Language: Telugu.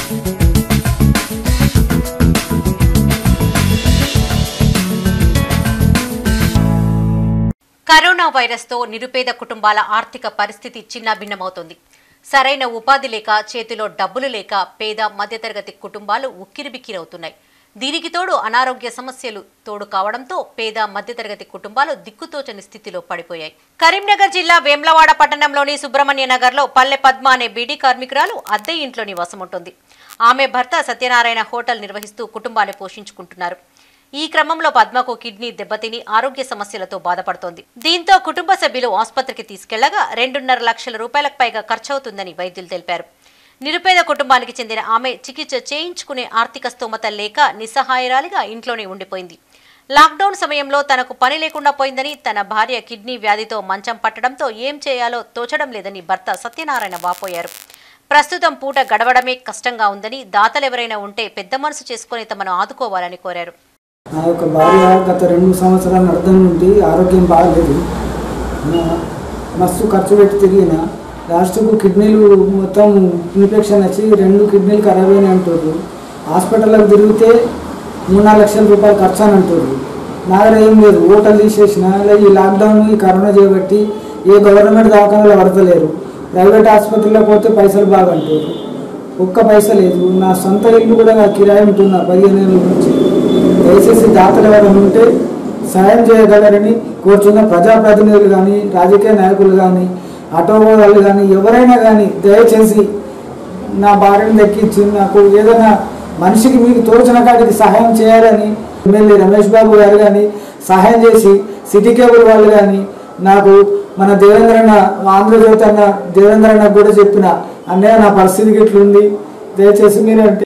కరోనా వైరస్తో నిరుపేద కుటుంబాల ఆర్థిక పరిస్థితి చిన్నాభిన్నమవుతోంది సరైన ఉపాధి లేక చేతిలో డబ్బులు లేక పేద మధ్యతరగతి కుటుంబాలు ఉక్కిరిబిక్కిరవుతున్నాయి దీనికి తోడు అనారోగ్య సమస్యలు తోడు కావడంతో పేద మధ్యతరగతి కుటుంబాలు దిక్కుతోచని స్థితిలో పడిపోయాయి కరీంనగర్ జిల్లా వేమ్లవాడ పట్టణంలోని సుబ్రహ్మణ్య నగర్లో పల్లె పద్మ అనే బీడీ కార్మికురాలు అద్దె ఇంట్లో నివాసం ఉంటుంది ఆమె భర్త సత్యనారాయణ హోటల్ నిర్వహిస్తూ కుటుంబాన్ని పోషించుకుంటున్నారు ఈ క్రమంలో పద్మకు కిడ్నీ దెబ్బతిని ఆరోగ్య సమస్యలతో బాధపడుతోంది దీంతో కుటుంబ సభ్యులు ఆసుపత్రికి తీసుకెళ్లగా రెండున్నర లక్షల రూపాయలకు పైగా ఖర్చవుతుందని వైద్యులు తెలిపారు నిరుపేద కుటుంబానికి చెందిన ఆమె చికిత్స చేయించుకునే ఆర్థిక స్తోమత లేక నిస్సహాయరాలిగా ఇంట్లోనే ఉండిపోయింది లాక్డౌన్ సమయంలో తనకు పని లేకుండా పోయిందని తన భార్య కిడ్నీ వ్యాధితో మంచం పట్టడంతో ఏం చేయాలో తోచడం లేదని భర్త సత్యనారాయణ వాపోయారు ప్రస్తుతం పూట గడవడమే కష్టంగా ఉందని దాతలెవరైనా ఉంటే పెద్ద మనసు చేసుకుని తమను ఆదుకోవాలని కోరారు నా యొక్క భార్య గత రెండు సంవత్సరాల అర్థం నుండి ఆరోగ్యం బాగలేదు నా- మస్తు ఖర్చు పెట్టి తిరిగిన లాస్ట్కు కిడ్నీలు మొత్తం ఇన్ఫెక్షన్ వచ్చి రెండు కిడ్నీలు ఖరాబ్ అయినాయి అంటారు హాస్పిటల్కి తిరిగితే మూడు నాలుగు లక్షల రూపాయలు ఖర్చు అని అంటారు నా దగ్గర ఏం లేదు హోటల్ తీసేసిన లేదా ఈ లాక్డౌన్ ఈ కరోనా చేయబట్టి ఏ గవర్నమెంట్ దవాఖానలో పడతలేరు ప్రైవేట్ ఆసుపత్రిలో పోతే పైసలు బాగా అంటారు ఒక్క పైస లేదు నా సొంత ఇల్లు కూడా నా కిరాయి ఉంటున్నా పదిహేను ఏళ్ళ నుంచి దయచేసి దాతలు ఎవరైనా ఉంటే సాయం చేయగలరని కోరుచున్న ప్రజాప్రతినిధులు కానీ రాజకీయ నాయకులు కానీ ఆటో వాళ్ళు కానీ ఎవరైనా కానీ దయచేసి నా భార్యను దక్కించి నాకు ఏదైనా మనిషికి మీకు తోచిన కాడికి సహాయం చేయాలని ఎమ్మెల్యే రమేష్ బాబు గారు కానీ సహాయం చేసి సిటీ కేబుల్ వాళ్ళు కానీ నాకు మన దేవేంద్రన్న ఆంధ్రజ్యోతి అన్న దేవేంద్రన్న కూడా చెప్పిన అన్నయ్య నా పరిస్థితి ఇట్లుంది దయచేసి మీరు